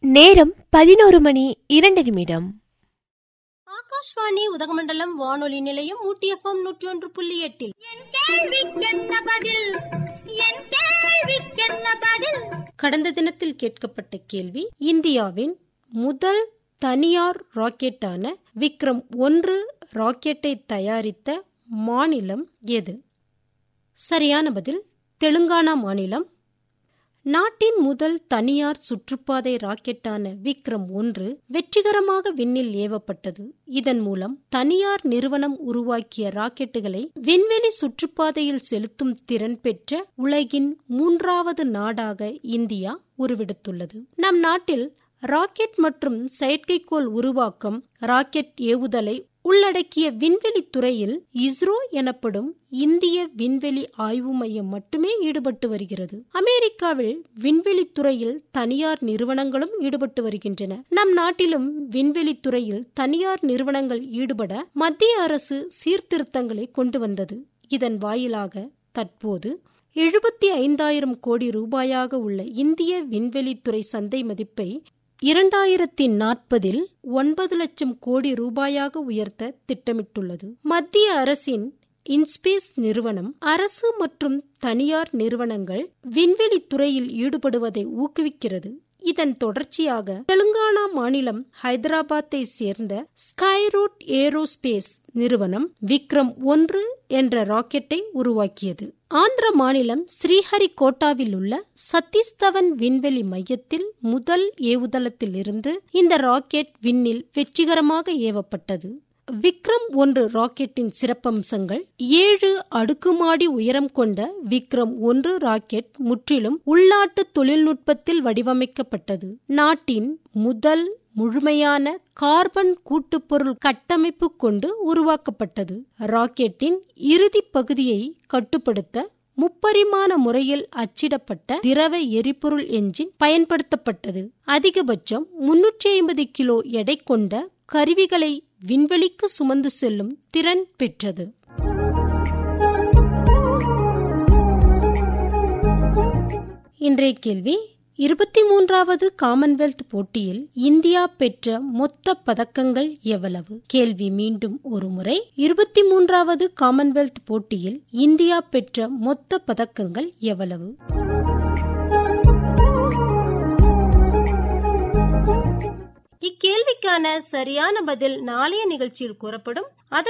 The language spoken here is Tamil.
நேரம் பதினோரு மணி இரண்டு நிமிடம் ஆகாஷ்வாணி உதகமண்டலம் வானொலி நிலையம் ஊட்டி எஃப்எம் நூற்றி ஒன்று புள்ளி எட்டில் கடந்த தினத்தில் கேட்கப்பட்ட கேள்வி இந்தியாவின் முதல் தனியார் ராக்கெட்டான விக்ரம் ஒன்று ராக்கெட்டை தயாரித்த மாநிலம் எது சரியான பதில் தெலுங்கானா மாநிலம் நாட்டின் முதல் தனியார் சுற்றுப்பாதை ராக்கெட்டான விக்ரம் ஒன்று வெற்றிகரமாக விண்ணில் ஏவப்பட்டது இதன் மூலம் தனியார் நிறுவனம் உருவாக்கிய ராக்கெட்டுகளை விண்வெளி சுற்றுப்பாதையில் செலுத்தும் திறன் பெற்ற உலகின் மூன்றாவது நாடாக இந்தியா உருவெடுத்துள்ளது நம் நாட்டில் ராக்கெட் மற்றும் செயற்கைக்கோள் உருவாக்கம் ராக்கெட் ஏவுதலை உள்ளடக்கிய விண்வெளி துறையில் இஸ்ரோ எனப்படும் இந்திய விண்வெளி ஆய்வு மையம் மட்டுமே ஈடுபட்டு வருகிறது அமெரிக்காவில் விண்வெளி துறையில் தனியார் நிறுவனங்களும் ஈடுபட்டு வருகின்றன நம் நாட்டிலும் விண்வெளி துறையில் தனியார் நிறுவனங்கள் ஈடுபட மத்திய அரசு சீர்திருத்தங்களை கொண்டு வந்தது இதன் வாயிலாக தற்போது எழுபத்தி ஐந்தாயிரம் கோடி ரூபாயாக உள்ள இந்திய விண்வெளித்துறை சந்தை மதிப்பை இரண்டாயிரத்தி நாற்பதில் ஒன்பது லட்சம் கோடி ரூபாயாக உயர்த்த திட்டமிட்டுள்ளது மத்திய அரசின் இன்ஸ்பேஸ் நிறுவனம் அரசு மற்றும் தனியார் நிறுவனங்கள் விண்வெளி துறையில் ஈடுபடுவதை ஊக்குவிக்கிறது இதன் தொடர்ச்சியாக தெலுங்கானா மாநிலம் ஹைதராபாத்தை சேர்ந்த ஸ்கைரூட் ஏரோஸ்பேஸ் நிறுவனம் விக்ரம் ஒன்று என்ற ராக்கெட்டை உருவாக்கியது ஆந்திர மாநிலம் ஸ்ரீஹரிகோட்டாவில் உள்ள சத்தீஷ் தவன் விண்வெளி மையத்தில் முதல் ஏவுதளத்தில் இருந்து இந்த ராக்கெட் விண்ணில் வெற்றிகரமாக ஏவப்பட்டது விக்ரம் ஒன்று ராக்கெட்டின் சிறப்பம்சங்கள் ஏழு அடுக்குமாடி உயரம் கொண்ட விக்ரம் ஒன்று ராக்கெட் முற்றிலும் உள்நாட்டு தொழில்நுட்பத்தில் வடிவமைக்கப்பட்டது நாட்டின் முதல் முழுமையான கார்பன் கூட்டுப்பொருள் கட்டமைப்பு கொண்டு உருவாக்கப்பட்டது ராக்கெட்டின் இறுதி பகுதியை கட்டுப்படுத்த முப்பரிமாண முறையில் அச்சிடப்பட்ட திரவ எரிபொருள் என்ஜின் பயன்படுத்தப்பட்டது அதிகபட்சம் முன்னூற்றி ஐம்பது கிலோ எடை கொண்ட கருவிகளை விண்வெளிக்கு சுமந்து செல்லும் திறன் பெற்றது இன்றைய கேள்வி இருபத்தி மூன்றாவது காமன்வெல்த் போட்டியில் இந்தியா பெற்ற மொத்த பதக்கங்கள் எவ்வளவு கேள்வி மீண்டும் ஒரு முறை இருபத்தி மூன்றாவது காமன்வெல்த் போட்டியில் இந்தியா பெற்ற மொத்த பதக்கங்கள் எவ்வளவு இக்கேள்விக்கான சரியான பதில் நாளைய நிகழ்ச்சியில் கூறப்படும் அதற்கு